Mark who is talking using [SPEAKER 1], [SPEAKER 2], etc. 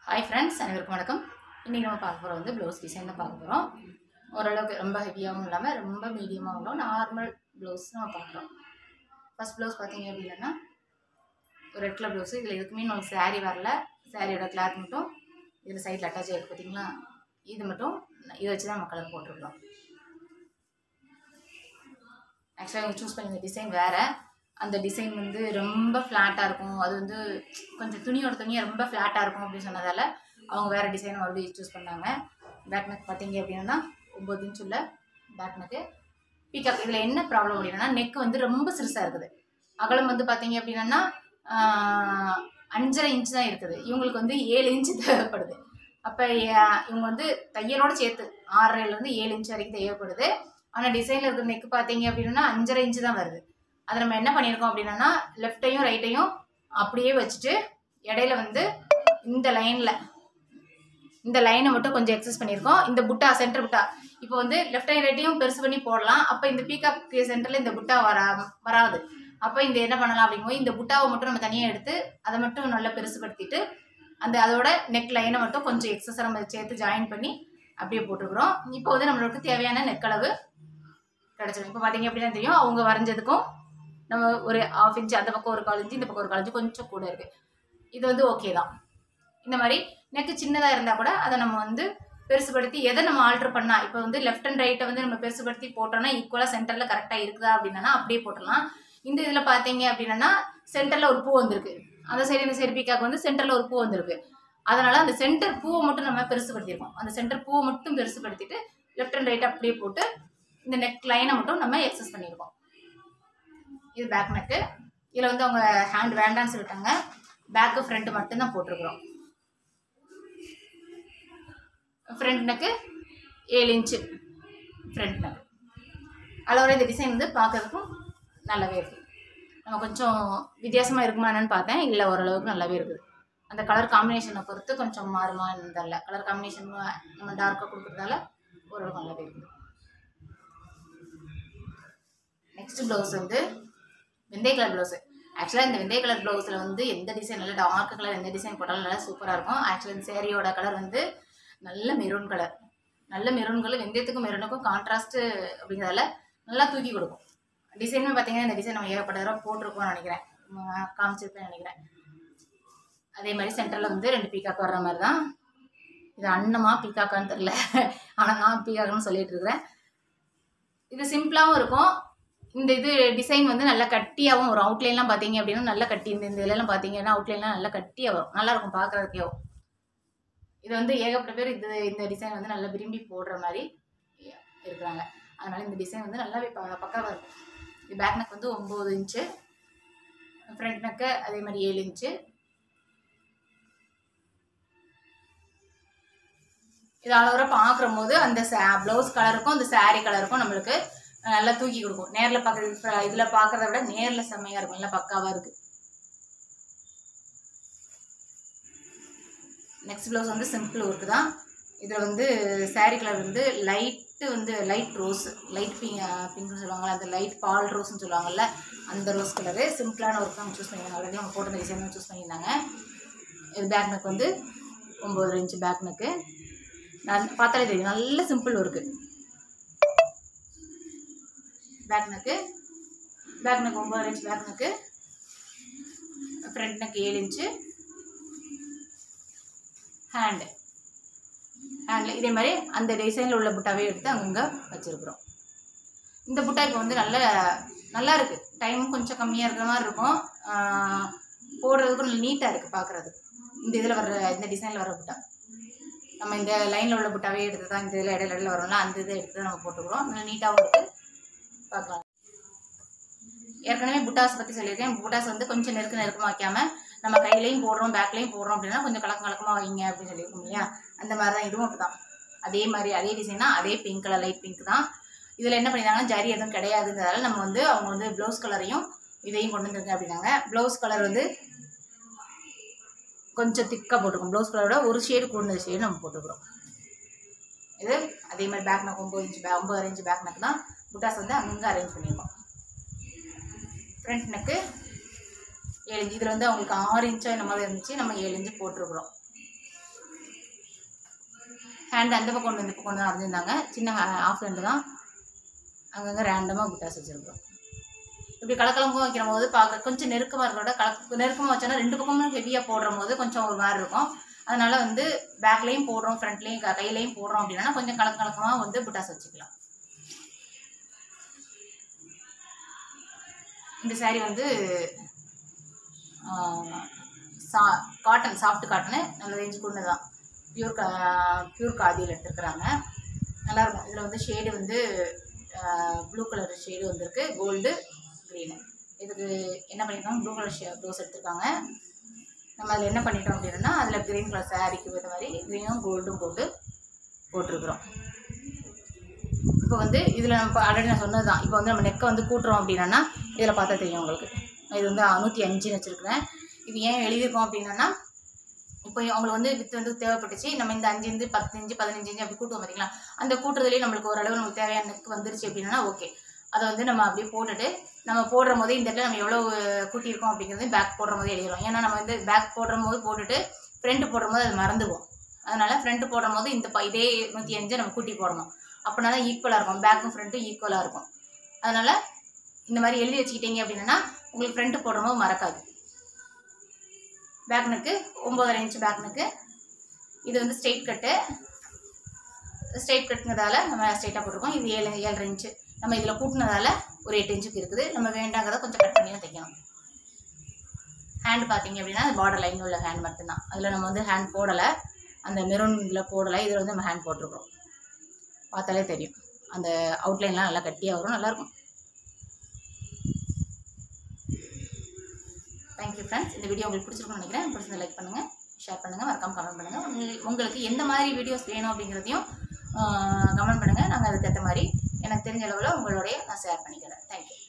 [SPEAKER 1] hi friends அனைவருக்கும் வணக்கம் இன்றைக்கி நம்ம பார்க்க போகிற வந்து ப்ளவுஸ் டிசைன் தான் பார்க்க போகிறோம் ஓரளவுக்கு ரொம்ப ஹெவியாகவும் இல்லாமல் ரொம்ப மீடியமாகவும் நார்மல் ப்ளவுஸ் நம்ம பார்க்குறோம் ஃபஸ்ட் ப்ளவுஸ் பார்த்தீங்க அப்படின்னா ஒரு ரெட் கலர் ப்ளவுஸு இதில் எதுக்குமே நமக்கு saree வரல சாரியோட கிளாத் மட்டும் இதில் சைடில் அட்டாச் ஆகிருக்கு பார்த்தீங்களா இது மட்டும் இதை வச்சு தான் நம்ம கலர் போட்டிருக்கோம் ஆக்சுவலாக இவங்க சூஸ் பண்ணி டிசைன் வேறு அந்த டிசைன் வந்து ரொம்ப ஃப்ளாட்டாக இருக்கும் அது வந்து கொஞ்சம் துணியோட துணியாக ரொம்ப ஃப்ளாட்டாக இருக்கும் அப்படின்னு சொன்னதால் அவங்க வேறு டிசைன் மறுபடியும் சூஸ் பண்ணாங்க பேக் நெக் பார்த்தீங்க அப்படின்னா ஒம்பது இன்ச் உள்ள பேக் நெக்கு பீகாக் இதில் என்ன ப்ராப்ளம் அப்படின்னா நெக் வந்து ரொம்ப சிறுசாக இருக்குது அகலம் வந்து பார்த்தீங்க அப்படின்னா ஆஹ், அஞ்சரை இன்ச் தான் இருக்குது இவங்களுக்கு வந்து ஏழு இன்ச்சு தேவைப்படுது அப்போ இவங்க வந்து தையலோட சேர்த்து ஆறரைலேருந்து ஏழு இன்ச் வரைக்கும் தேவைப்படுது ஆனால் டிசைனில் இருக்கிற நெக் பார்த்தீங்க அப்படின்னா அஞ்சரை இன்ச்சு தான் வருது அதை நம்ம என்ன பண்ணியிருக்கோம் அப்படின்னா லெஃப்ட்டையும் ரைட்டையும் அப்படியே வச்சுட்டு இடையில வந்து இந்த லைனில் இந்த லைனை மட்டும் கொஞ்சம் எக்ஸஸ் பண்ணியிருக்கோம் இந்த புட்டா சென்டர் புட்டா இப்போ வந்து லெஃப்டையும் ரைட்டையும் பெருசு பண்ணி போடலாம் அப்போ இந்த பீகாக் சென்டரில் இந்த புட்டா வரா வராது அப்போ இந்த என்ன பண்ணலாம் அப்படிங்கும்போது இந்த புட்டாவை மட்டும் நம்ம தனியாக எடுத்து அதை மட்டும் நல்லா பெருசுபடுத்திட்டு அந்த அதோட நெக் லைனை மட்டும் கொஞ்சம் எக்ஸஸ் நம்ம சேர்த்து ஜாயின் பண்ணி அப்படியே போட்டுக்கிறோம் இப்போ வந்து நம்மளுக்கு தேவையான நெக் அளவு கிடச்சிடும் இப்போ பார்த்தீங்க அப்படின்னா தெரியும் அவங்க வரைஞ்சதுக்கும் நம்ம ஒரு ஆஃப் இன்ச் அந்த பக்கம் ஒரு கால் இன்ச்சு இந்த பக்கம் ஒரு கால் இன்ச்சு கொஞ்சம் கூட இருக்குது இது வந்து ஓகே தான் இந்த மாதிரி நெக்கு சின்னதாக இருந்தால் கூட அதை நம்ம வந்து பெருசுபடுத்தி எதை நம்ம ஆல்ட்ரு பண்ணால் இப்போ வந்து லெஃப்ட் அண்ட் ரைட்டை வந்து நம்ம பெருசுபடுத்தி போட்டோம்னா ஈக்குவலாக சென்டரில் கரெக்டாக இருக்குதா அப்படின்னா அப்படியே போட்டுடலாம் இந்த இதில் பார்த்தீங்க அப்படின்னா சென்டரில் ஒரு பூ வந்திருக்கு அந்த சைடு இந்த சைடு பீக்காக்கு வந்து சென்டரில் ஒரு பூ வந்திருக்கு அதனால் அந்த சென்டர் பூவை மட்டும் நம்ம பெருசுபடுத்தியிருக்கோம் அந்த சென்டர் பூவை மட்டும் பெருசுபடுத்திட்டு லெஃப்ட் அண்ட் ரைட் அப்படியே போட்டு இந்த நெக் லைனை மட்டும் நம்ம எக்ஸஸ் பண்ணியிருக்கோம் இது பேக் நெக்கு இதில் வந்து அவங்க ஹேண்ட் வேண்டாம்னு சொல்லிட்டாங்க பேக்கு ஃப்ரண்ட் மட்டும்தான் போட்டிருக்கிறோம் ஃப்ரண்ட் நெக்கு ஏழு இன்ச்சு ஃப்ரண்ட் நெக் அளவுல இந்த டிசைன் வந்து பார்க்கறதுக்கும் நல்லாவே இருக்குது நம்ம கொஞ்சம் வித்தியாசமாக இருக்குமா என்னன்னு பார்த்தேன் இல்லை ஓரளவுக்கு நல்லாவே இருக்குது அந்த கலர் காம்பினேஷனை பொறுத்து கொஞ்சம் மாறுமா என்னன்னு தெரில கலர் காம்பினேஷன் நம்ம டார்க்காக கொடுக்குறதால ஓரளவுக்கு நல்லாவே இருக்குது நெக்ஸ்ட் ப்ளவுஸ் வந்து வெந்தய கலர் ப்ளவுஸு ஆக்சுவலாக இந்த வெந்தய கலர் ப்ளவுஸில் வந்து எந்த டிசைன் நல்லா டார்க் கலர் எந்த டிசைன் போட்டாலும் நல்லா சூப்பராக இருக்கும் ஆக்சுவலாக இந்த சேரீயோட கலர் வந்து நல்ல மெரூன் கலர் நல்ல மெரூன் கலர் வெந்தயத்துக்கும் மெரூனுக்கும் கான்ட்ராஸ்ட்டு அப்படிங்கிறதால நல்லா தூக்கி கொடுக்கும் டிசைனுமே பார்த்தீங்கன்னா இந்த டிசைன் நம்ம ஏகப்பட்ட தடவை போட்டிருக்கோம்னு நினைக்கிறேன் உம், காமிச்சிருப்பேன் நினைக்கிறேன் அதே மாதிரி சென்டரில் வந்து ரெண்டு பீக்காக் வர்ற மாதிரி தான் இது அன்னமா பீக்காக்கான்னு தெரில ஆனால் நான் பீக்காக்குன்னு சொல்லிட்டு இருக்கிறேன் இது சிம்பிளாகவும் இருக்கும் இந்த இது டிசைன் வந்து நல்லா கட்டியாகவும் வரும் அவுட்லைன்லாம் பார்த்தீங்க அப்படின்னா நல்லா கட்டி இந்த இந்த இதெல்லாம் பார்த்தீங்கன்னா அவுட்லைன்லாம் நல்லா கட்டியாக வரும் நல்லா இருக்கும் பார்க்குறதுக்கே இது வந்து ஏகப்பட்ட பேர் இது இந்த டிசைன் வந்து நல்லா விரும்பி போடுற மாதிரி இருக்கிறாங்க அதனால இந்த டிசைன் வந்து நல்லாவே ப பக்காவாக இருக்கும் இது பேக் நெக் வந்து ஒம்பது இன்ச்சு ஃப்ரண்ட் நெக்கு அதே மாதிரி ஏழு இன்ச்சு இது அளவுற பார்க்குற போது அந்த ப்ளவுஸ் கலருக்கும் அந்த saree கலருக்கும் நம்மளுக்கு அஹ், நல்லா தூக்கி கொடுக்கும் நேரில் பார்க்குறது இதில் பார்க்குறத விட நேரில் செம்மையாக இருக்கும் நல்லா பக்காவாக இருக்குது நெக்ஸ்ட் ப்ளவுஸ் வந்து சிம்பிள் ஒர்க்கு தான் இதில் வந்து saree கலர் வந்து லைட்டு வந்து லைட் ரோஸ் லைட் பிங்க் பிங்க்னு சொல்லுவாங்கள்ல அந்த லைட் பால் ரோஸ்னு சொல்லுவாங்கல்ல அந்த ரோஸ் கலரு சிம்பிளான ஒர்க் அவங்க சூஸ் பண்ணியிருந்தாங்க ஆல்ரெடி அவங்க போட்ட டிசைன் சூஸ் பண்ணியிருந்தாங்க இது பேக் நெக் வந்து ஒம்பது இன்ச்சு பேக் நெக்கு நான் பார்த்தாலே தெரியும் நல்ல simple work back neck back neck ஒம்பது inch back neck front neck ஏழு இன்ச்சு ஹேண்டு ஹேண்டில் இதே மாதிரி அந்த டிசைனில் உள்ள புட்டாவே எடுத்து அங்கங்கே வச்சுருக்குறோம் இந்த புட்டா இப்போ வந்து நல்ல நல்லா இருக்குது டைமும் கொஞ்சம் கம்மியாக இருக்கிற மாதிரி இருக்கும் ஆஹ் போடுறதுக்கும் நல்ல நீட்டாக இருக்குது பார்க்குறதுக்கு இந்த இதில் வர்ற இந்த டிசைனில் வர புட்டா நம்ம இந்த லைனில் உள்ள புட்டாவே எடுத்து தான் இந்த இதில் இடையில இடையில வரும்ல அந்த இதை எடுத்து தான் நம்ம போட்டுக்கிறோம் நல்லா நீட்டாகவும் இருக்குது பார்க்கலாம் ஏற்கனவே புட்டாஸ் பற்றி சொல்லியிருக்கேன் புட்டாஸ் வந்து கொஞ்சம் நெருக்க நெருக்கமாக வைக்காமல் நம்ம கையிலையும் போடுறோம் பேக்லையும் போடுறோம் அப்படின்னா கொஞ்சம் கலக்கம் கலக்கமாக வைங்க அப்படின்னு சொல்லியிருக்கோம் இல்லையா அந்த மாதிரி தான் இதுவும் அப்படி தான் அதே மாதிரி அதே டிசைனா அதே பிங்க் கலர் லைட் பிங்க் தான் இதில் என்ன பண்ணியிருந்தாங்கன்னா ஜரி எதுவும் கிடையாதுங்கிறதால நம்ம வந்து அவங்க வந்து ப்ளவுஸ் கலரையும் இதையும் கொண்டு வந்துருங்க அப்படின்னாங்க ப்ளவுஸ் கலர் வந்து கொஞ்சம் திக்காக போட்டுருக்கோம் ப்ளவுஸ் கலரோட ஒரு ஷேடு கூடுதல் ஷேடு நம்ம போட்டுக்கிறோம் இது அதே மாதிரி பேக் நக் ஒம்பது இன்ச்சு பே ஒம்பது இன்ச்சு பேக் நக் தான் புட்டாஸ் வந்து அங்கங்கே அரேஞ்ச் பண்ணியிருக்கோம் ஃப்ரண்ட் நெக்கு ஏழு இன்ச்சு இதில் வந்து அவங்களுக்கு ஆறு இன்ச்சோ இந்த மாதிரி இருந்துச்சு நம்ம ஏழு இன்ச்சு போட்டிருக்கிறோம் ஹேண்ட் அந்த பக்கம் ஒன்று இந்த பக்கம் ஒன்று வரைஞ்சிருந்தாங்க சின்ன ஆஃப் ஹேண்டு தான் அங்கங்கே ரேண்டமாக புட்டாஸ் வச்சுருக்கோம் இப்படி கலக்கலமும் வைக்கிற போது பார்க்க கொஞ்சம் நெருக்கமாக இருக்கிறத கலக்கு நெருக்கமாக வச்சோன்னா ரெண்டு பக்கமும் ஹெவியாக போடுற போது கொஞ்சம் ஒரு மாதிரி இருக்கும் அதனால வந்து பேக்லேயும் போடுறோம் ஃப்ரண்ட்லேயும் கையிலையும் போடுறோம் அப்படின்னா கொஞ்சம் கலக்க கலக்கமாக வந்து புட்டாஸ் வச்சுக்கலாம் இந்த saree வந்து ஆஹ், சா காட்டன் சாஃப்ட் காட்டனு நல்ல ரேஞ்சு கொண்டு தான் பியூர் கா பியூர் காதியில் எடுத்துருக்குறாங்க நல்லாயிருக்கும் இதில் வந்து ஷேடு வந்து ப்ளூ கலர் ஷேடு வந்திருக்கு கோல்டு க்ரீனு இதுக்கு என்ன பண்ணியிருக்காங்க ப்ளூ கலர் ஷே ப்ளவுஸ் எடுத்திருக்காங்க நம்ம அதில் என்ன பண்ணிட்டோம் அப்படின்னா அதில் க்ரீன் கலர் சாரீக்கு ஏற்ற மாதிரி க்ரீனும் கோல்டும் போட்டு போட்டிருக்கிறோம் இப்போ வந்து இதில் நம்ம ஆல்ரெடி நான் சொன்னது தான் இப்போ வந்து நம்ம நெக்கை வந்து கூட்டுறோம் அப்படின்னா இதில் பார்த்தா தெரியும் உங்களுக்கு இது வந்து நூற்றி அஞ்சுன்னு வச்சுருக்கிறேன் இது ஏன் எழுதியிருக்கோம் அப்படின்னா இப்போ அவங்களுக்கு வந்து வித்து வந்து தேவைப்பட்டுச்சு நம்ம இந்த அஞ்சு இருந்து பத்து இஞ்சு பதினஞ்சு இஞ்சு அப்படி கூட்டுவோம் பார்த்தீங்களா அந்த கூட்டுறதுலேயே நம்மளுக்கு ஓரளவு நமக்கு தேவையான நெக் வந்துருச்சு அப்படின்னா ஓகே அதை வந்து நம்ம அப்படியே போட்டுட்டு நம்ம போடுற போதே இந்த இடத்துல நம்ம எவ்வளோ கூட்டியிருக்கோம் அப்படிங்கிறது பேக் போடுற போதே எழுதிடும் ஏன்னா நம்ம வந்து பேக் போடுற போது போட்டுட்டு ஃப்ரண்ட் போடுற போது அது மறந்துடுவோம் அதனால ஃப்ரண்ட் போடுற போது இந்த ப- இதே நூற்றி அஞ்சை நம்ம கூட்டி போடணும் அப்படின்னா தான் ஈக்குவலாக இருக்கும் பேக்கும் ஃப்ரண்ட்டும் ஈக்குவலாக இருக்கும் அதனால இந்த மாதிரி எழுதி வச்சுக்கிட்டீங்க அப்படின்னா உங்களுக்கு ஃப்ரண்ட் போடுற போது மறக்காது பேக் நெக்கு ஒம்பதரை இன்ச் பேக் நெக்கு இது வந்து ஸ்ட்ரெயிட் கட்டு ஸ்ட்ரெயிட் கட்டுங்கிறதால நம்ம ஸ்ட்ரெயிட்டாக போட்டிருக்கோம் இது ஏழு ஏழரை இன்ச்சு நம்ம இதில் கூட்டினதால ஒரு எட்டு இன்ச்சுக்கு இருக்குது நம்ம வேண்டாங்கிறத கொஞ்சம் கட் பண்ணி தான் தைக்கணும் ஹேண்ட் பார்த்தீங்க அப்படின்னா பார்டர் லைன் உள்ள ஹேண்ட் மட்டும்தான் அதில் நம்ம வந்து ஹேண்ட் போடலை அந்த மெரூன் இதில் போடலை இதில் வந்து நம்ம ஹேண்ட் போட்டிருக்கோம் பார்த்தாலே தெரியும் அந்த அவுட்லைன்லாம் நல்லா கட்டியாக வரும் நல்லாயிருக்கும் தேங்க்யூ ஃப்ரெண்ட்ஸ் இந்த வீடியோ உங்களுக்கு பிடிச்சிருக்கும்னு நினைக்கிறேன் பிடிச்சதை லைக் பண்ணுங்கள் ஷேர் பண்ணுங்கள் மறக்காம கமெண்ட் பண்ணுங்கள் உங்களுக்கு உங்களுக்கு எந்த மாதிரி வீடியோஸ் வேணும் அப்படிங்கிறதையும் கமெண்ட் பண்ணுங்கள் நாங்கள் அதுக்கேற்ற மாதிரி எனக்கு தெரிஞ்ச அளவில் உங்களுடைய நான் ஷேர் பண்ணிக்கிறேன் தேங்க்யூ